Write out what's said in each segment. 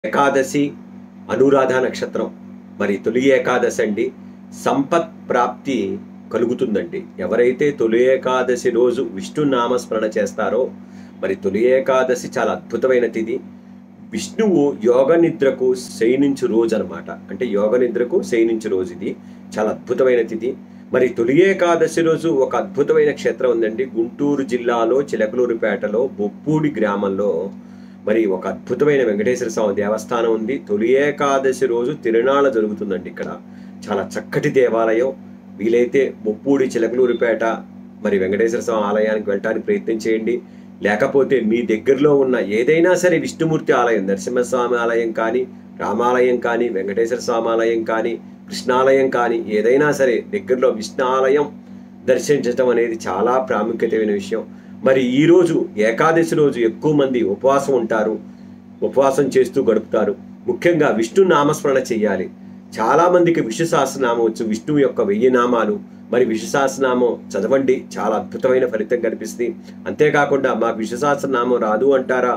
ఏకాదశి అనురాధ నక్షత్రం మరి తొలి ఏకాదశి అండి సంపత్ ప్రాప్తి కలుగుతుందండి ఎవరైతే తొలి ఏకాదశి రోజు విష్ణు నామస్మరణ చేస్తారో మరి తొలి ఏకాదశి చాలా అద్భుతమైన తిథి విష్ణువు యోగ నిద్రకు శయనించు రోజు అనమాట అంటే యోగ నిద్రకు శయనించు రోజు ఇది చాలా అద్భుతమైన తిథి మరి తొలి ఏకాదశి రోజు ఒక అద్భుతమైన క్షేత్రం ఉందండి గుంటూరు జిల్లాలో చిలకలూరుపేటలో బొప్పూడి గ్రామంలో మరి ఒక అద్భుతమైన వెంకటేశ్వర స్వామి దేవస్థానం ఉంది తొలి ఏకాదశి రోజు తిరునాళ్ళ జరుగుతుందండి ఇక్కడ చాలా చక్కటి దేవాలయం వీలైతే బొప్పూడి చిలకలూరుపేట మరి వెంకటేశ్వర స్వామి ఆలయానికి వెళ్ళడానికి ప్రయత్నం చేయండి లేకపోతే మీ దగ్గరలో ఉన్న ఏదైనా సరే విష్ణుమూర్తి ఆలయం నరసింహస్వామి ఆలయం కానీ రామాలయం కానీ వెంకటేశ్వర స్వామి ఆలయం కానీ కృష్ణాలయం కానీ ఏదైనా సరే దగ్గరలో విష్ణు ఆలయం దర్శించడం అనేది చాలా ప్రాముఖ్యతమైన విషయం మరి ఈ రోజు ఏకాదశి రోజు ఎక్కువ మంది ఉపవాసం ఉంటారు ఉపవాసం చేస్తూ గడుపుతారు ముఖ్యంగా విష్ణు నామస్మరణ చేయాలి చాలా మందికి విష్ణు సహస్రనామం వచ్చు విష్ణువు యొక్క వెయ్యి నామాలు మరి విష్ణు సహస్రనామం చదవండి చాలా అద్భుతమైన ఫలితం కనిపిస్తుంది అంతేకాకుండా మాకు విష్ణు సహస్రనామం రాదు అంటారా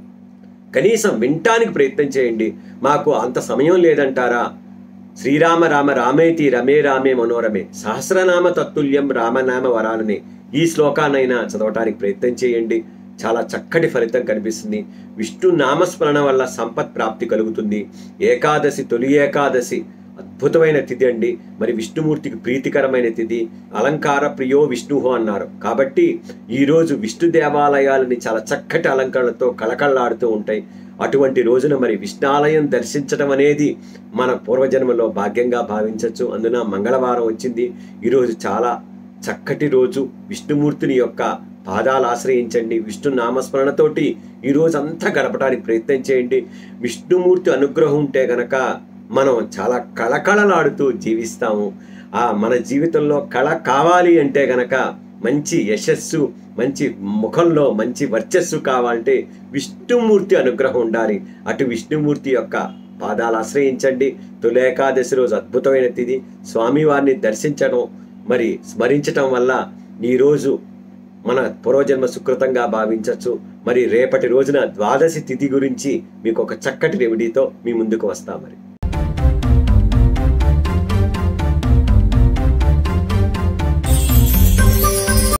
కనీసం వినటానికి ప్రయత్నం చేయండి మాకు అంత సమయం లేదంటారా శ్రీరామ రామ రామేతి రమే రామే మనోరమే సహస్రనామ తత్తుల్యం రామనామ వరాలనే ఈ శ్లోకానైనా చదవటానికి ప్రయత్నం చేయండి చాలా చక్కటి ఫలితం కనిపిస్తుంది విష్ణు నామస్మరణ వల్ల సంపత్ ప్రాప్తి కలుగుతుంది ఏకాదశి తొలి ఏకాదశి అద్భుతమైన తిథి అండి మరి విష్ణుమూర్తికి ప్రీతికరమైన తిథి అలంకార ప్రియో విష్ణుహో అన్నారు కాబట్టి ఈరోజు విష్ణు దేవాలయాలని చాలా చక్కటి అలంకరణలతో కళకళలాడుతూ ఉంటాయి అటువంటి రోజున మరి విష్ణాలయం దర్శించడం అనేది మన పూర్వజన్మలో భాగ్యంగా భావించవచ్చు అందున మంగళవారం వచ్చింది ఈరోజు చాలా చక్కటి రోజు విష్ణుమూర్తిని యొక్క పాదాలు ఆశ్రయించండి విష్ణు నామస్మరణతోటి ఈ రోజు అంతా గడపడానికి ప్రయత్నం చేయండి విష్ణుమూర్తి అనుగ్రహం ఉంటే గనక మనం చాలా కళకళలాడుతూ జీవిస్తాము ఆ మన జీవితంలో కళ కావాలి అంటే గనక మంచి యశస్సు మంచి ముఖంలో మంచి వర్చస్సు కావాలంటే విష్ణుమూర్తి అనుగ్రహం ఉండాలి అటు విష్ణుమూర్తి యొక్క పాదాలు ఆశ్రయించండి తొలి ఏకాదశి రోజు అద్భుతమైన తిథి స్వామివారిని దర్శించడం మరి స్మరించటం వల్ల ఈరోజు మన పూర్వజన్మ సుకృతంగా భావించవచ్చు మరి రేపటి రోజున ద్వాదశి తిథి గురించి మీకు ఒక చక్కటి రెమెడీతో మీ ముందుకు వస్తాం మరి